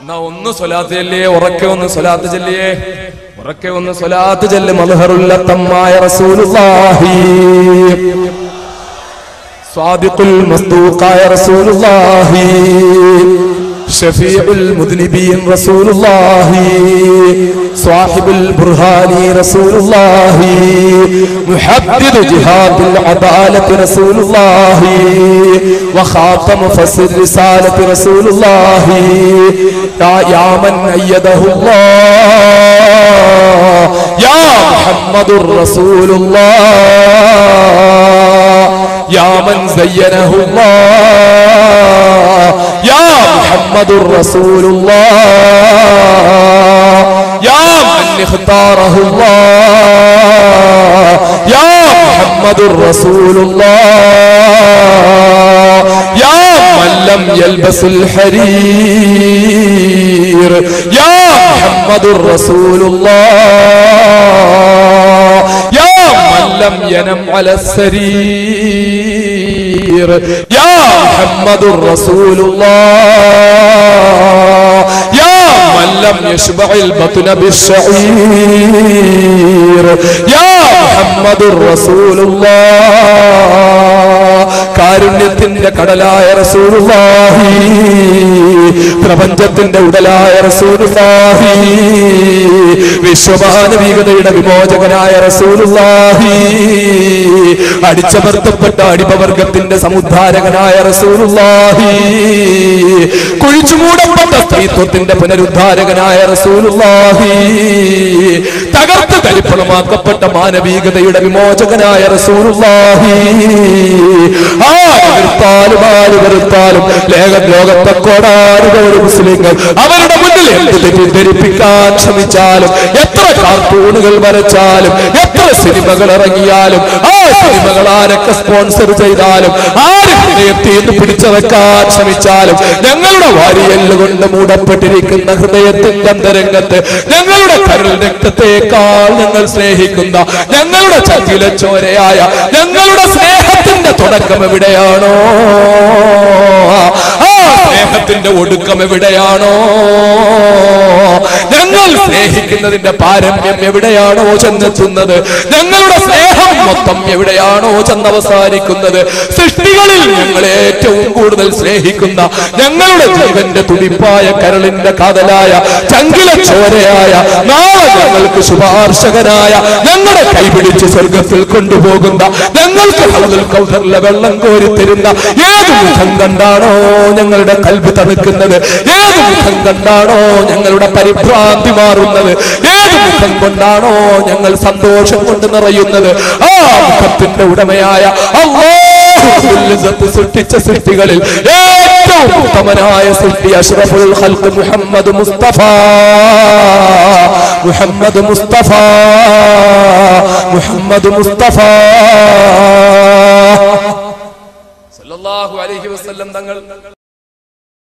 എന്നാ ഒന്ന് സ്വലാത്ത് ചെല്ലിയേ ഉറക്കെ ഒന്ന് സ്വലാത്ത് ചെല്ലിയേ ഉറക്കെ ഒന്ന് സ്വലാത്ത് ചെല്ല് മൽഹറുല്ലത്തമ്മായ റസൂലുള്ളാഹി സ്വാദിഖുൽ മസ്തൂഖായ റസൂലുള്ളാഹി ഷഫീഉൽ മുദ്നിബീൻ റസൂലുള്ളാഹി സ്വാഹിബുൽ ബുർഹാനി റസൂലുള്ളാഹി മുഹദ്ദിദു ജിഹാദുൽ അദാലത്ത് റസൂലുള്ളാഹി وخاتم فصل رسالة رسول الله يا, يا من أيده الله يا محمد رسول الله يا من زينه الله يا محمد رسول الله يا من اختاره الله يا محمد رسول الله يا من لم يلبس الحرير يا محمد رسول الله يا من لم ينم على السرير يا محمد رسول الله يا من لم يشبع البطن بالشعير يا محمد رسول الله കാരുണ്യത്തിന്റെ കടലായ റസൂലുള്ളാഹി പ്രപഞ്ചത്തിന്റെ ഉടലായ റസൂലുള്ളാഹി വിശ്വമാനവികതയുടെ വിമോചകനായ റസൂലുള്ളാഹി അടിച്ചമർത്തപ്പെട്ട അടിമവർഗത്തിന്റെ സമുദ്ധാരകനായ റസൂലുള്ളാഹി കുഴിച്ചുമൂടപ്പെട്ട സ്ത്രീത്വത്തിന്റെ പുനരുദ്ധാരകനായ റസൂലുള്ളാഹി തകർത്ത് തരിപ്പണമാക്കപ്പെട്ട മാനവികതയുടെ വിമോചകനായ റസൂലുള്ളാഹി ആര് വെറുത്താലും ആര് വെറുത്താലും ലേഖ ലോകത്തെ കോടാനുകോടി മുസ്ലിങ്ങൾ അവരുടെ മുന്നിൽ എന്ത് തെറ്റിദ്ധരിപ്പിക്കാൻ ശ്രമിച്ചാലും എത്ര കാർട്ടൂണുകൾ വരച്ചാലും എത്ര സിനിമകൾ ഇറങ്ങിയാലും ആ സിനിമകൾ ആരൊക്കെ സ്പോൺസർ ചെയ്താലും ആര് ഹൃദയത്തിൽ നിന്ന് പിടിച്ചു വെക്കാൻ ശ്രമിച്ചാലും ഞങ്ങളുടെ വാരിയല്ല് കൊണ്ട് മൂടപ്പെട്ടിരിക്കുന്ന ഹൃദയത്തിന്റെ അന്തരംഗത്ത് ഞങ്ങളുടെ കരൾ രക്തത്തെക്കാൾ ഞങ്ങൾ സ്നേഹിക്കുന്ന ഞങ്ങളുടെ ചങ്കില ചോരയായ ഞങ്ങളുടെ സ്നേഹത്തിന്റെ തുടക്കം എവിടെയാണോ ആ സ്നേഹത്തിന്റെ ഒടുക്കം എവിടെയാണോ ഞങ്ങൾ സ്നേഹിക്കുന്നതിന്റെ പാരമ്യം എവിടെയാണോ ചെന്നെത്തുന്നത് ഞങ്ങളുടെ സ്നേഹം മൊത്തം എവിടെയാണോ ചെന്നവസാനിക്കുന്നത് സൃഷ്ടികളിൽ ഞങ്ങൾ ഏറ്റവും കൂടുതൽ സ്നേഹിക്കുന്ന ഞങ്ങളുടെ ജീവന്റെ തുടിപ്പായ കരളിന്റെ കാതലായ ചങ്കില ചോരയായ നാളെ ഞങ്ങൾക്ക് ശുപാർശകനായ ഞങ്ങളെ കൈപിടിച്ച് സ്വർഗത്തിൽ കൊണ്ടുപോകുന്ന ഞങ്ങൾക്ക് ഹൗദുൽ കൗസറിലെ വെള്ളം കോരി തരുന്ന ഏത് മുഖം കണ്ടാണോ ഞങ്ങളുടെ കൽബ് തണുക്കുന്നത് ഏത് മുഖം കണ്ടാണോ ഞങ്ങളുടെ പരിഭ്രാന്തി മാറുന്നത് ഏത് മുഖം കൊണ്ടാണോ ഞങ്ങൾ സന്തോഷം കൊണ്ട് നിറയുന്നത് ആ മുഖത്തിന്റെ ഉടമയായ അള്ളാഹു സൃഷ്ടിച്ച സൃഷ്ടികളിൽ ഏറ്റവും ഉത്തമനായ സൃഷ്ടി അഷ്റഫുൽ ഖൽഖ് മുഹമ്മദ് മുസ്തഫ മുഹമ്മദ് മുസ്തഫ മുഹമ്മദ് മുസ്തഫ സല്ലല്ലാഹു അലൈഹി വസല്ലം തങ്ങൾ